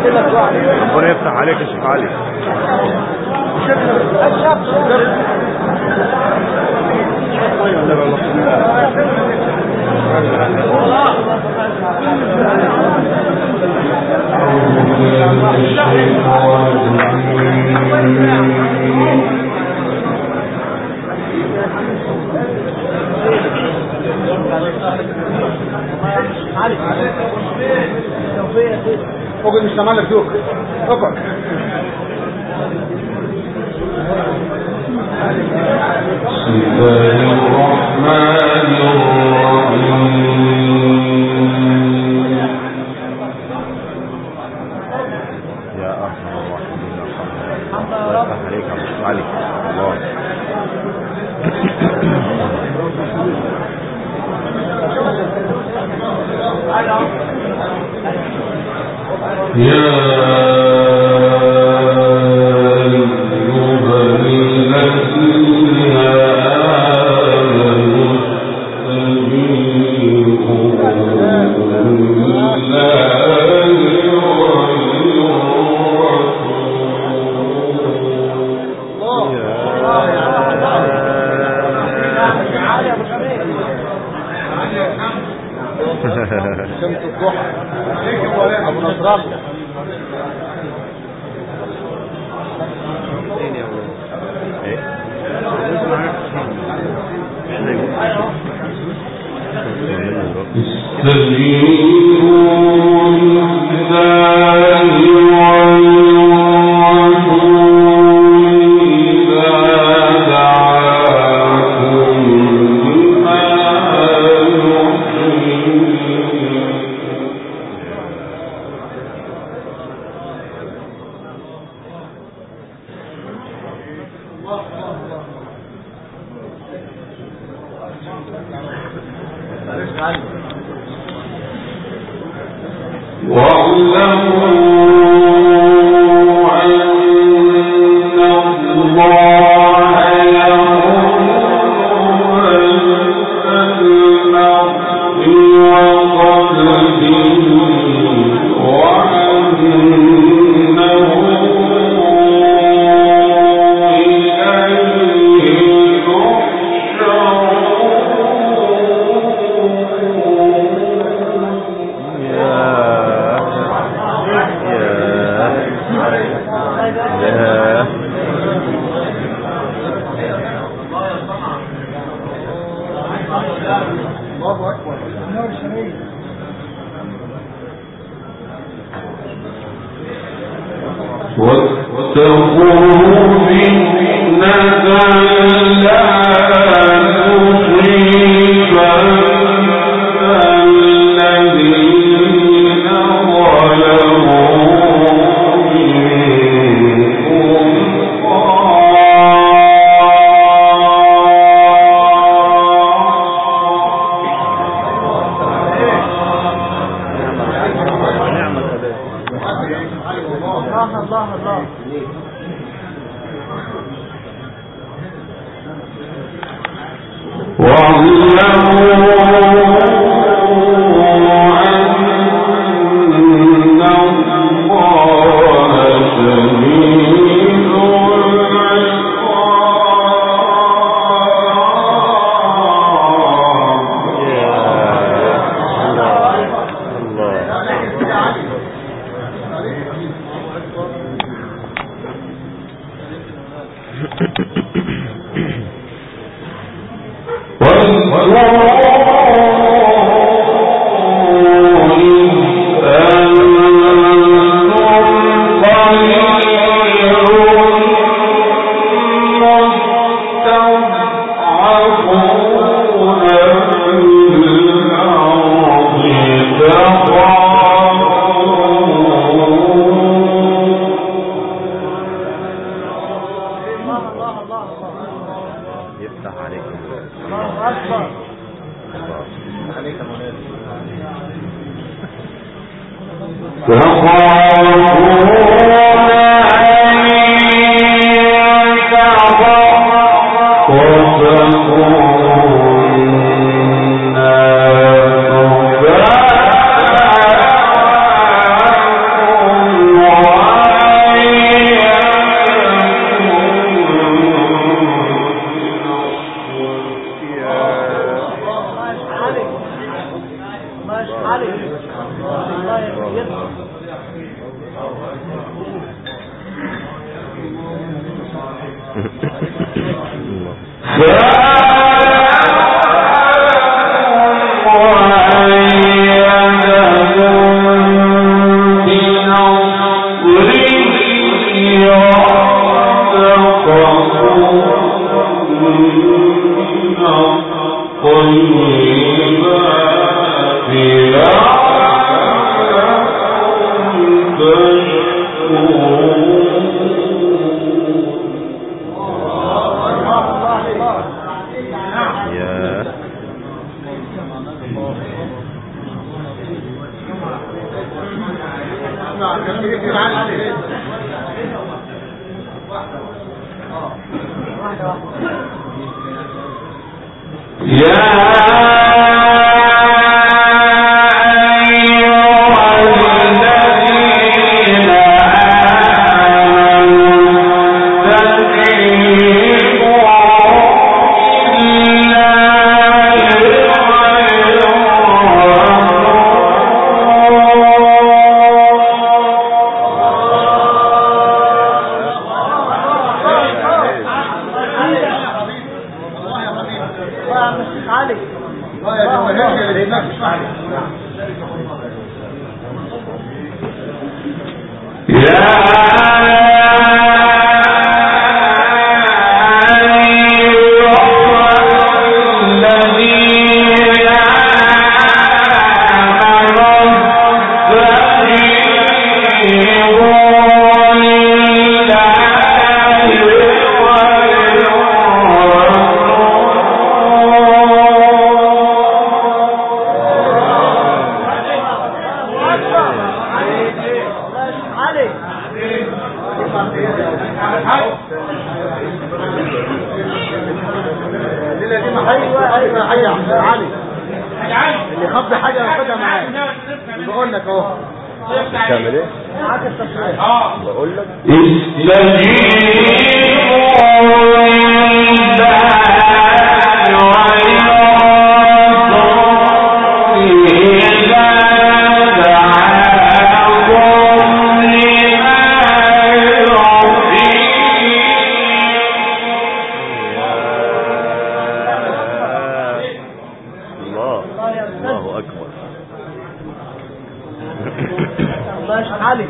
ربنا يفتح عليك يا شيخ علي اقعد مش سامع لك دوك اقعد بسم الله الرحمن الرحيم يا ارحم الراحمين يا ارحم الله يفتح عليك يا شيخ علي الله يا أيها الذين آمنوا استجيبوا لله وللرسول شمس الضحى ابو نصر الله ايه استجيبوا لله والرسول إذا دعاكم لما يحييكم واعلموا أن الله يحول بين المرء وقلبه وأنه إليه تحشرون يا يا يا الله اكبر واتقوا فتنة لا تصيبن الذين ظلموا منكم نعم الأداء الله الله الله واعلموا أن الله شديد العقاب الله الله يفتح عليكم الله اكبر تخافون أن وتكون علي الله يرضى يا الله يا عم الشيخ علي الله يا شيخ علي الليله دي محل ايوه ايوه حاجه يا عم علي اللي خبي حاجه ياخدها معاه بقول لك اهو بتعمل ايه؟ معاك التصوير بقول لك الله الله اكبر الله يا شيخ علي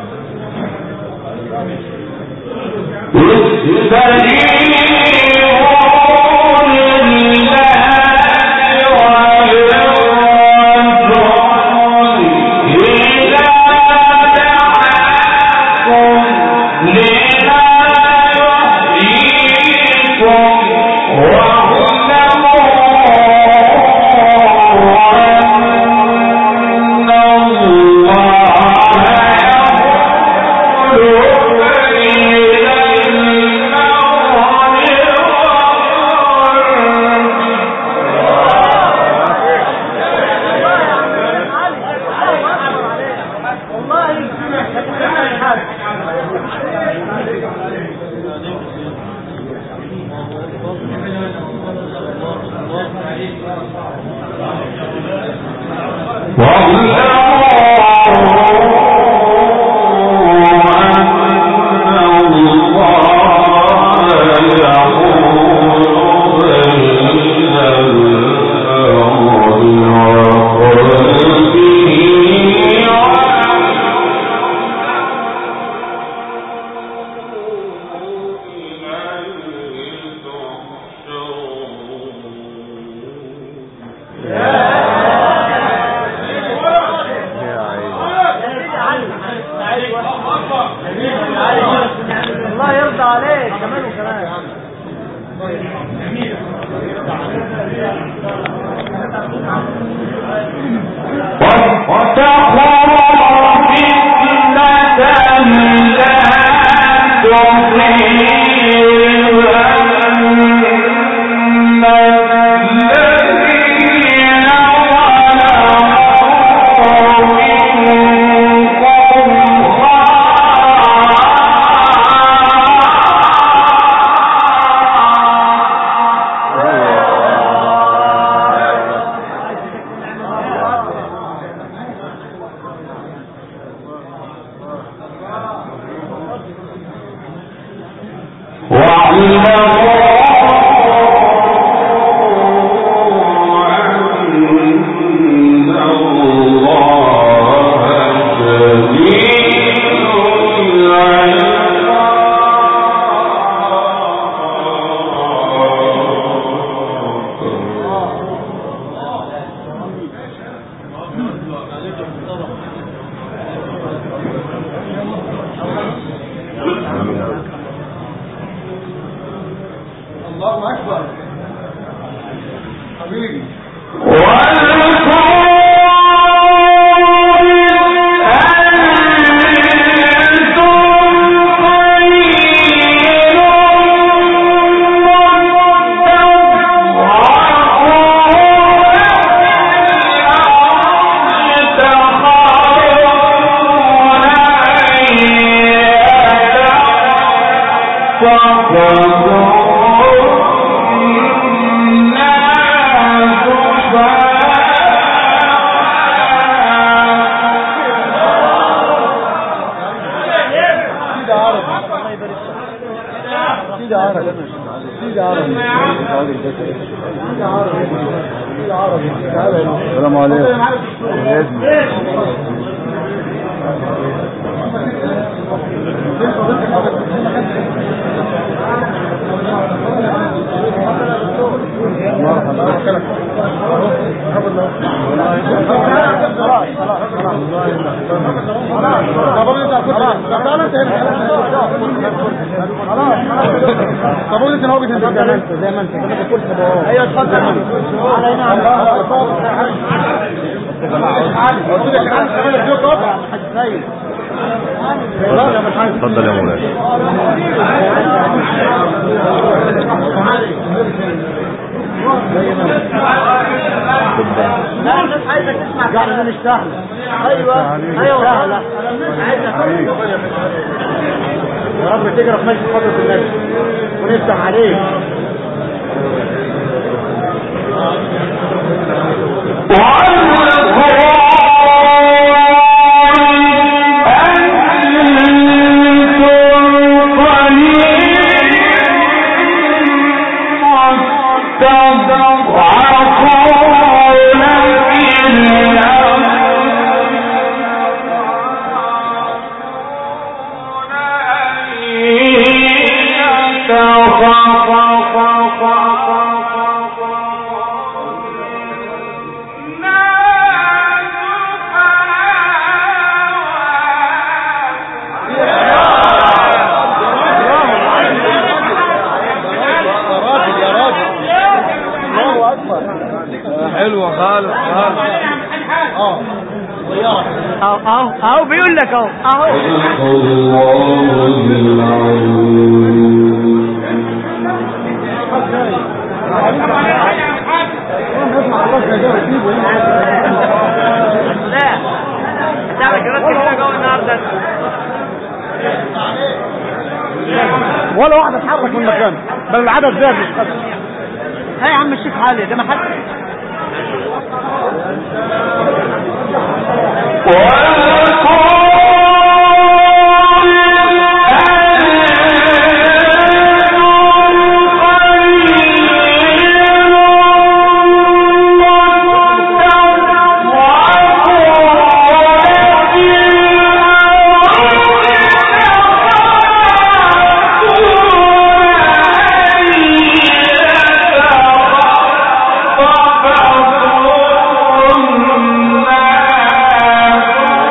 والله هتفهم الحال يا عيني الله يرضى عليك كمان وكمان الله اكبر حبيبي سيدي عربي سيدي عربي سيدي عربي سيدي عربي سيدي عربي تعالى هنا. السلام عليكم طب انت كنت طب تعالى انت هنا طب انت هو بيتنزل زي ما انت زي ما انت انا بقول كده ايوه اتفضل تعالى هنا قلت لك عايز تعمل فيديو قطع حاج سيد اتفضل يا مولانا لا الناس عايزك تسمع كلام مش سهل ايوه ايوه سهله عايزك يا رب تجرى في مجلس فضل النبي ونفتح عليك يا راجل يا راجل الله اكبر حلوة خالص خالص اه طياره اهو اهو اهو بيقول لك اهو اهو لا هتعمل جرات كتير جوه النهارده ولا واحد اتحرك من مكانه بل العدد زاد مش قدر ها يا عم الشيخ علي ده ما حد Thank you.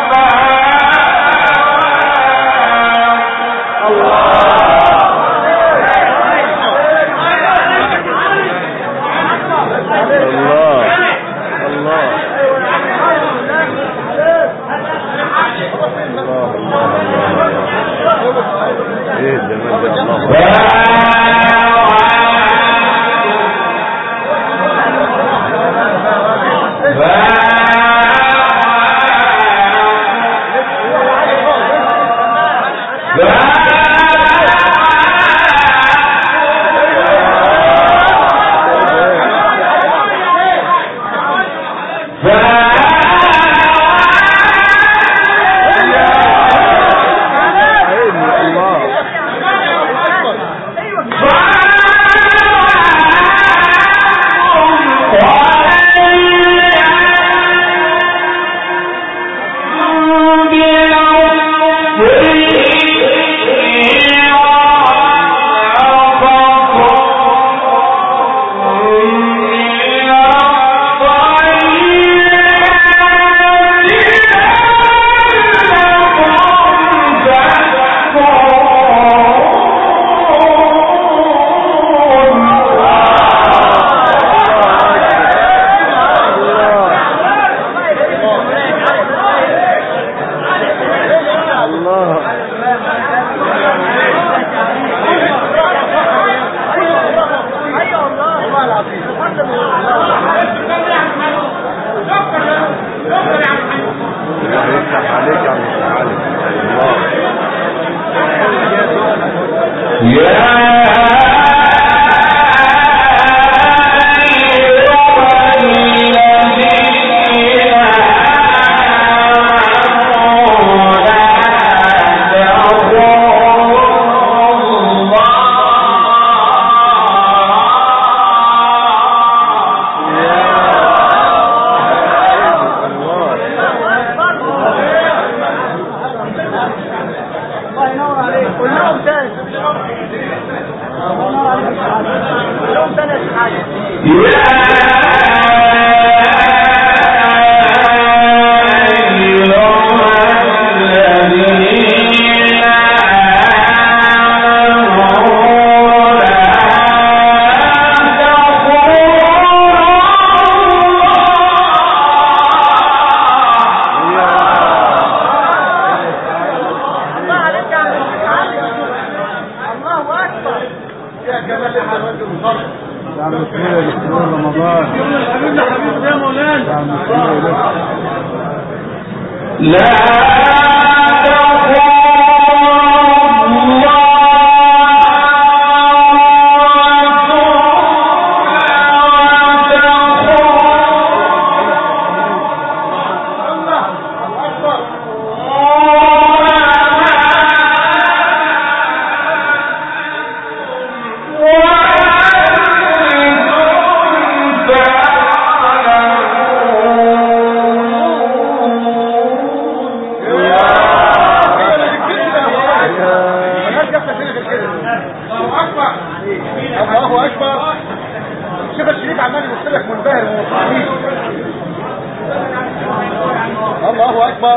الله ينور عليك كلهم تاني الله ينور عليك يا حاج. كلهم تاني يا حاج الله عليك يا عم الشيخ علي الله اكبر يا عم اسماعيل الاختيار رمضان حبيبنا حبيبنا يا مولانا يا عم اسماعيل الله اكبر شيخ الشريف عمال يبص لك منبهر ومصابين الله اكبر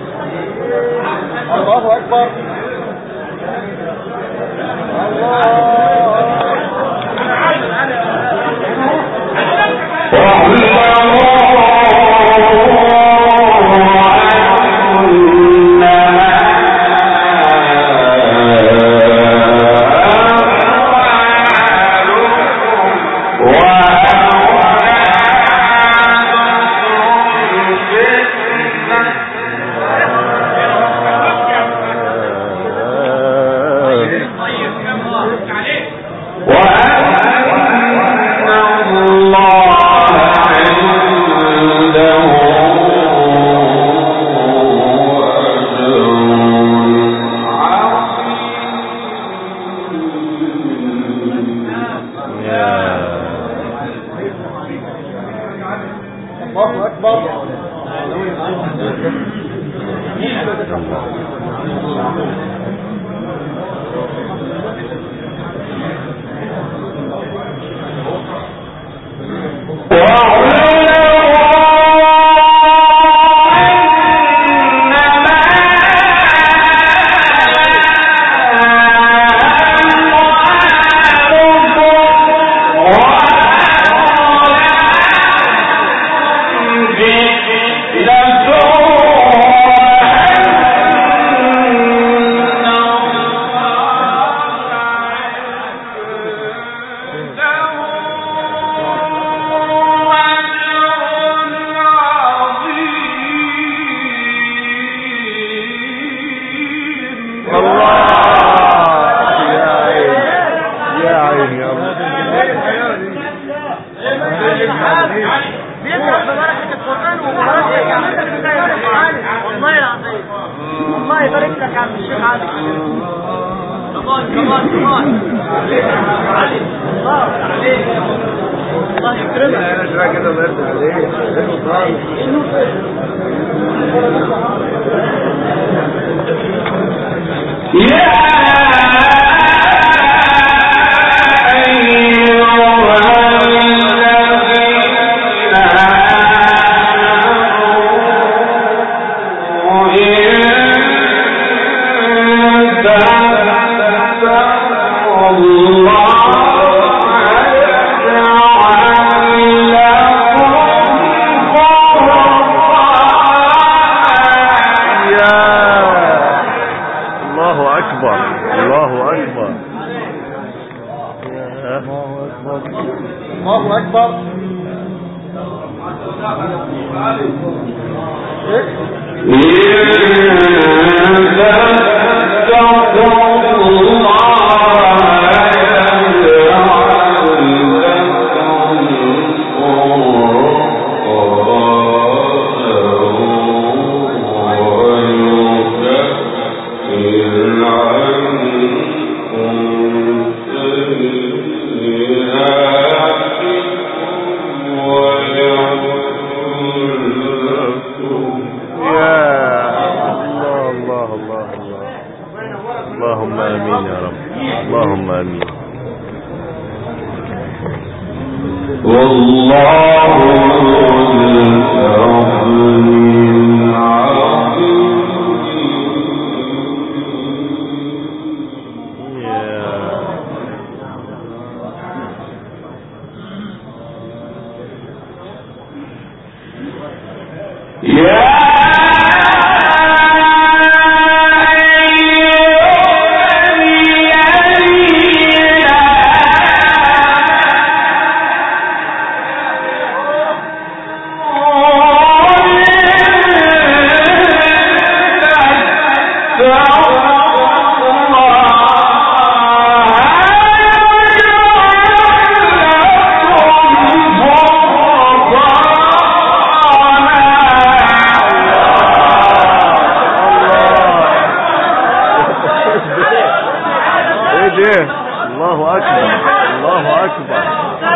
الله اكبر الله اكبر يا عيني يا الله بيسمع ببركة القرآن وبركة يا عم الشيخ علي والله العظيم الله يبارك لك يا عم الشيخ علي كمان كمان كمان علي الله الله يكرمك انا شويه كده الله يفتح عليك حلو خالص يا الله أكبر الله أكبر يا الله اكبر إن تتقوا الله ايه ده الله اكبر الله اكبر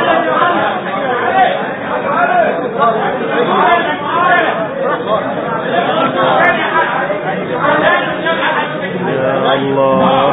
يا الله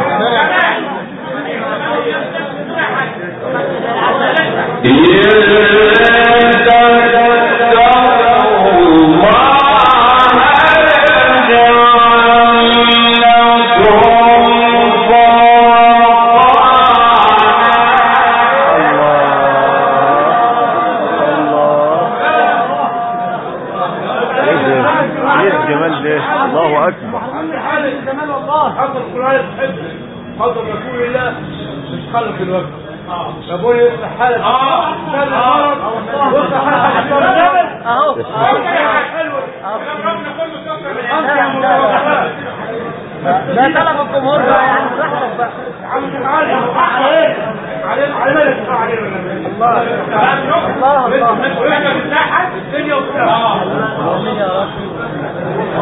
الله ايه ده ايه الجمال ده الله اكبر حضر القرآن تحب حضر رسول الله مش خلق الوقت ابوي يصلح حالك اه يصلح حالك اهو ده طلب الجمهور بقى يعني براحتك بقى الله الله آمين يا رب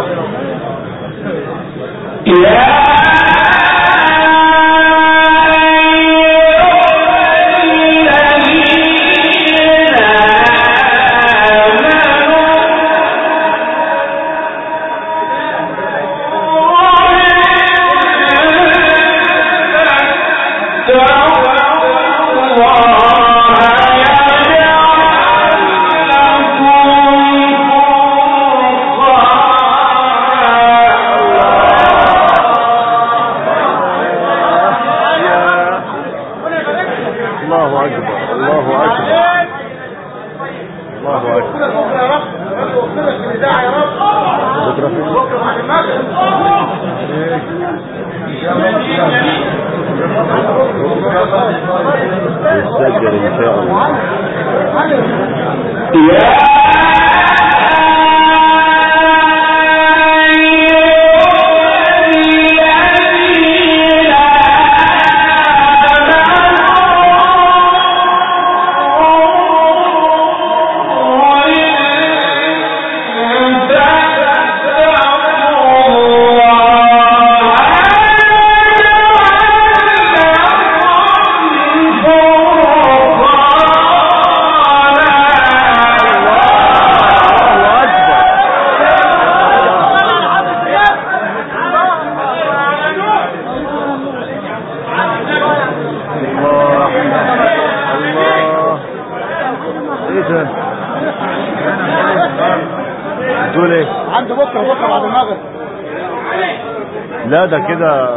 الله اكبر الله اكبر الله اكبر بكره في يسجل ان شاء الله الله اكبر الله الله ايه ده دول ايه عنده بكره بكره بعد المغرب لا ده كده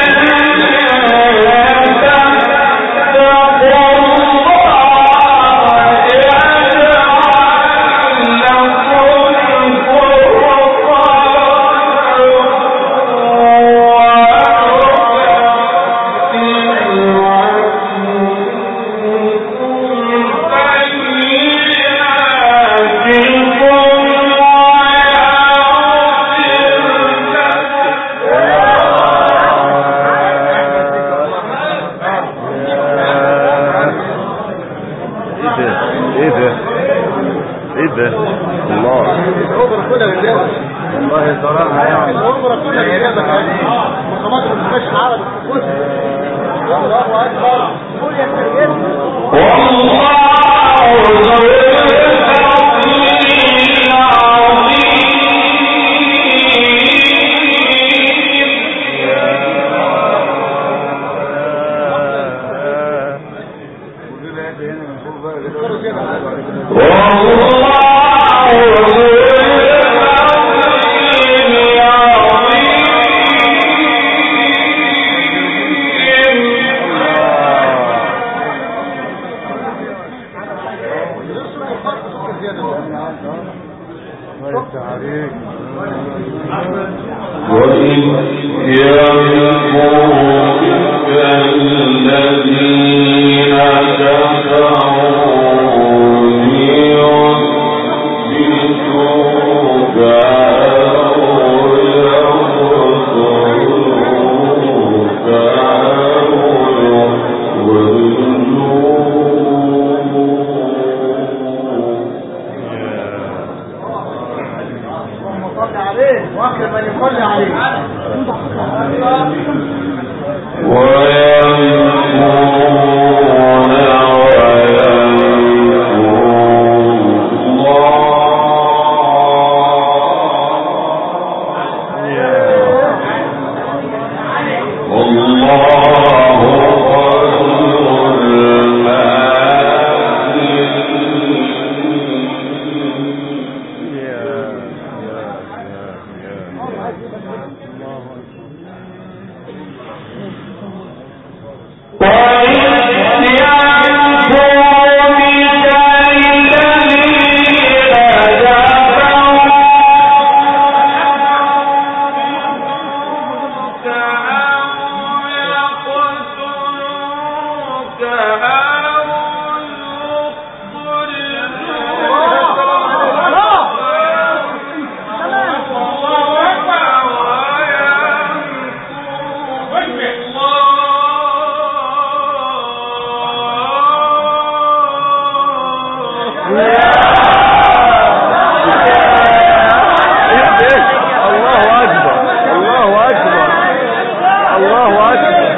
ايه ده ايه ده الله الاوبرا كلها رجاله والله صراحة يعني الاوبرا كلها رجاله مقامات المستشفى العربي الله اكبر قول يا سيدنا Yeah. عليك وإذ يمكرك الذين كفروا ليثبتوك أو يقتلوك أو يخرجوك اللهم صل عليه واكرم من يصلي عليه ويمكرون ويمكر الله والله خير الماكرين الله اكبر الله اكبر الله اكبر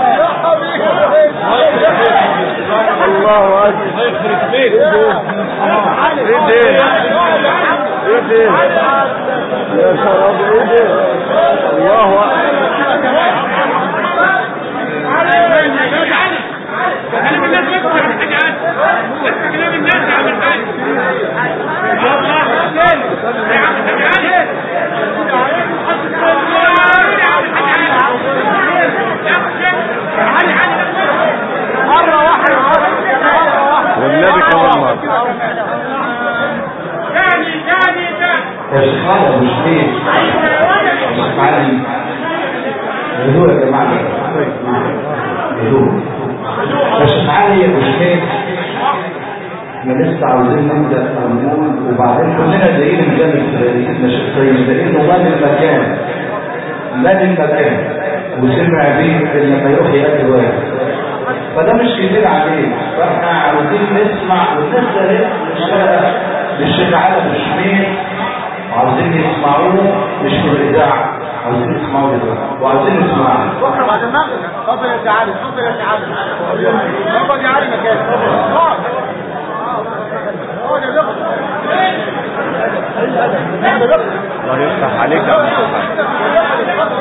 الله اكبر ايه ده ايه ده يا شراب ايه ده الله اكبر والنبي كمان مرة الشيخ مش ليه معلم هدوء يا جماعة هدوء بس معايا مش ليه احنا لسه عاوزين نبدا ونقول وبعدين كلنا زينا مجال سيدنا شخصيا لانه مال المكان مال المكان وسمع بيه لما يروح يقابل واحد فده مش كتير عليه فاحنا عاوزين نسمع والناس ده مشتاقه للشيخ علي الشمير وعاوزين يسمعوه مش في الاذاعه عاوزين يسمعوه دلوقتي وعاوزين نسمعه بكره بعد المغرب اتفضل يا سعاده اتفضل يا سعاده اتفضل يا علي مكان اتفضل اقعد اقعد يا دكتور الله يفتح عليك يا أبو محمد.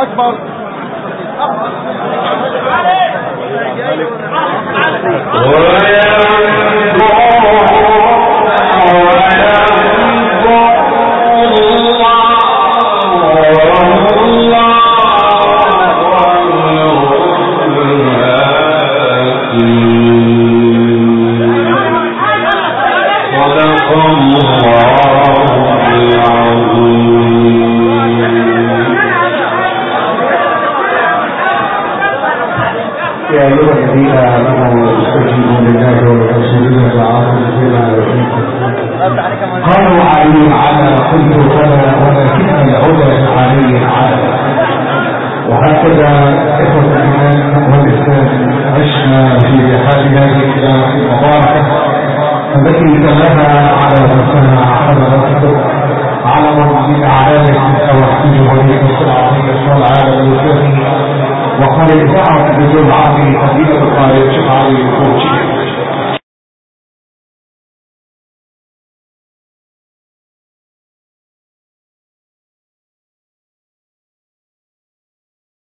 اكبر صدق الله العظيم يا أيها الذين آمنوا استجيبوا لله ولرسوله دعاكم بما يحييكم قالوا علي على كل فلا ولكن الهدى علي على وهكذا إخوة الإيمان والإسلام عشنا في حال هذه الإجابة المباركة التي دلها على نفسها حضرتكم علم من أعلام التوحيد والإنس العظيم والعالم الإسلامي وقال إذاعة بدون عظيم فضيلة